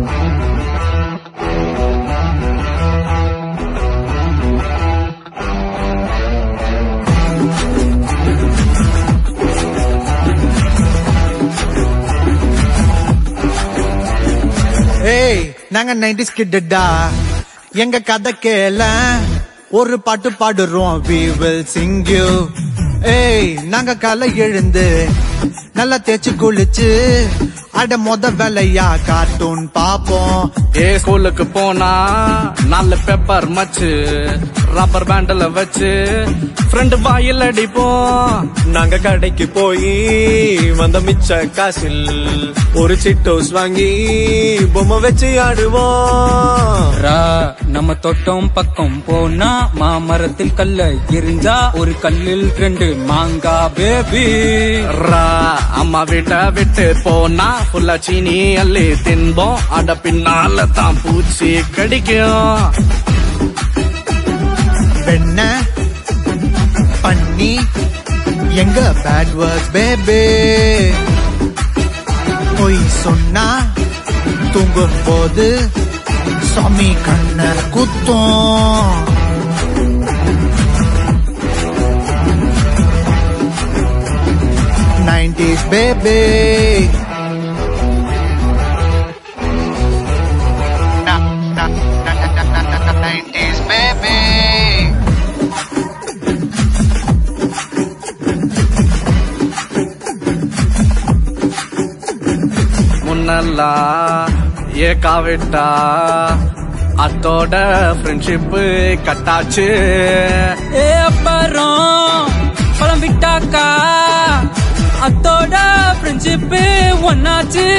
ஏய் நாங்க நைன்டிஸ் கிட்டடா எங்க கதை கேள ஒரு பாட்டு பாடுறோம் we will sing you ஏய் நாங்க காலை எழுந்து நல்லா தேய்ச்சு குளிச்சு அட மொத வேலையா கார்ட்டூன் பாப்போம் ஏ ஸ்கூலுக்கு போனா நாலு பேப்பர் மச்சு ரப்பர் பேண்டில் வச்சு ஃப்ரெண்டு வாயில் அடிப்போம் நாங்க கடைக்கு போய் வந்த மிச்ச காசில் ஒரு சிட்டோஸ் வாங்கி பொம்மை வச்சு ஆடுவோம் ரா நம்ம தோட்டம் பக்கம் போனா மாமரத்தில் கல்ல எரிஞ்சா ஒரு கல்லில் ரெண்டு மாங்கா பேபி ரா அம்மா வீட்டை விட்டு போனா ஃபுல்லா சீனி அள்ளி தின்போம் அட பின்னால தான் பூச்சி கடிக்கும் வெண்ண பண்ணி எங்க பேட் ஒர்க் பேபே பொய் சொன்னா தூங்கும் போது சாமி கண்ண குத்தம் நைன்டிஸ் பேபே நைன்டிஸ் பேபே முன்னெல்லாம் ஏ காவிட்டா அத்தோட ஃப்ரெண்ட்ஷிப்பு கட்டாச்சு ஏ அப்புறம் பழம் விட்டாக்கா அத்தோட ஃப்ரெண்ட்ஷிப்பு ஒன்னாச்சு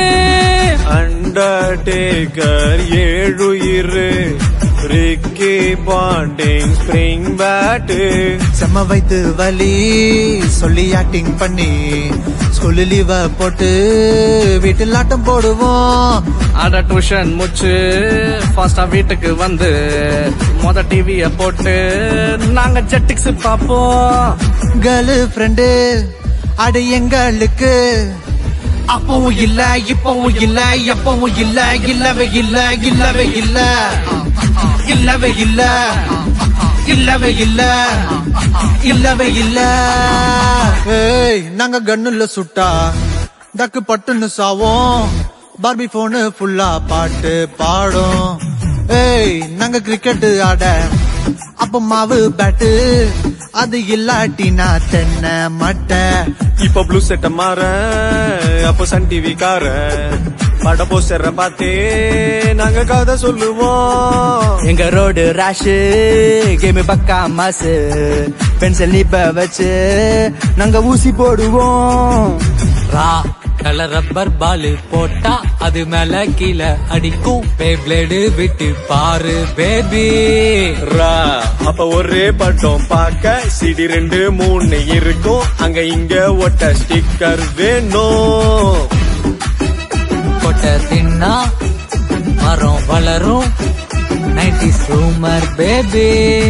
அண்டர்டேக்கர் ஏழுயிர் ரிக்கி பாண்டிங் ஸ்ப்ரிங் பேட்டு செம்ம வைத்து வலி சொல்லி ஆக்டிங் பண்ணி ஸ்கூலு லீவ போட்டு வீட்டில் ஆட்டம் போடுவோம் அட டியூஷன் முச்சு ஃபாஸ்டா வீட்டுக்கு வந்து மொத டிவிய போட்டு நாங்க ஜெட்டிக்ஸ் பாப்போம் கேர்ளு ஃப்ரெண்டு அட எங்களுக்கு அப்பவும் இல்ல இப்பவும் இல்ல எப்பவும் இல்ல இல்லவே இல்ல இல்லவே இல்ல இல்லவே இல்ல இல்லவே இல்ல இல்லவே இல்ல ஏய் நாங்க கண்ணுல சுட்டா டக்கு பட்டுன்னு சாவோம் பார்பி போனு ஃபுல்லா பாட்டு பாடும் ஏய் நாங்க கிரிக்கெட் ஆட அப்ப மாவு பேட்டு அது இல்லாட்டினா தென்னை மட்டை இப்ப ப்ளூ செட்ட மாற அப்போ சன் டிவி கார பட போஸ்டர பார்த்தே நாங்க கதை சொல்லுவோம் எங்க ரோடு ராஷு கேம் பக்கா மாசு பென்சில் நீப்ப வச்சு நாங்க ஊசி போடுவோம் ரா கல ரப்பர் பால் போட்டா அது மேல கீழே அடிக்கும் பே பிளேடு விட்டு பாரு பேபி ரா அப்ப ஒரே படம் பார்க்க சிடி ரெண்டு மூணு இருக்கும் அங்க இங்க ஒட்ட ஸ்டிக்கர் வேணும் கொட்டை தின்னா மரம் வளரும் நைன்டிஸ் ரூமர் பேபி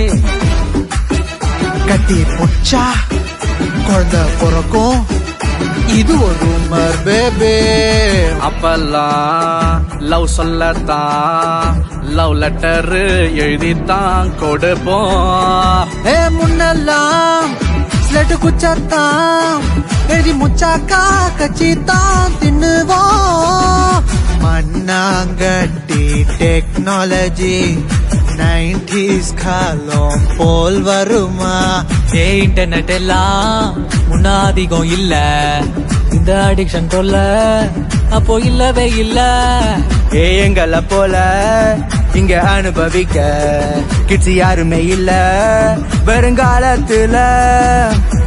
கட்டி புடிச்சா குழந்தை பிறக்கும் இது ஒரு ரூமர் பேபே அப்பெல்லாம் லவ் சொல்லத்தான் லவ் லெட்டர் எழுதித்தான் கொடுப்போம் ஏ முன்னெல்லாம் ஸ்லெட்டு குச்சாத்தான் எழுதி முச்சாக்கா கச்சி தான் தின்னுவோம் மண்ணாங்கட்டி டெக்னாலஜி நைன்டிஸ் காலம் போல் வருமா ஏ இன்டர்நெட் எல்லாம் முன்னாதிகம் இல்ல இந்த அடிக்ஷன் தொல்ல அப்போ இல்லவே இல்ல ஏ எங்களை போல இங்க அனுபவிக்க கிட்ஸ் யாருமே இல்ல வருங்காலத்துல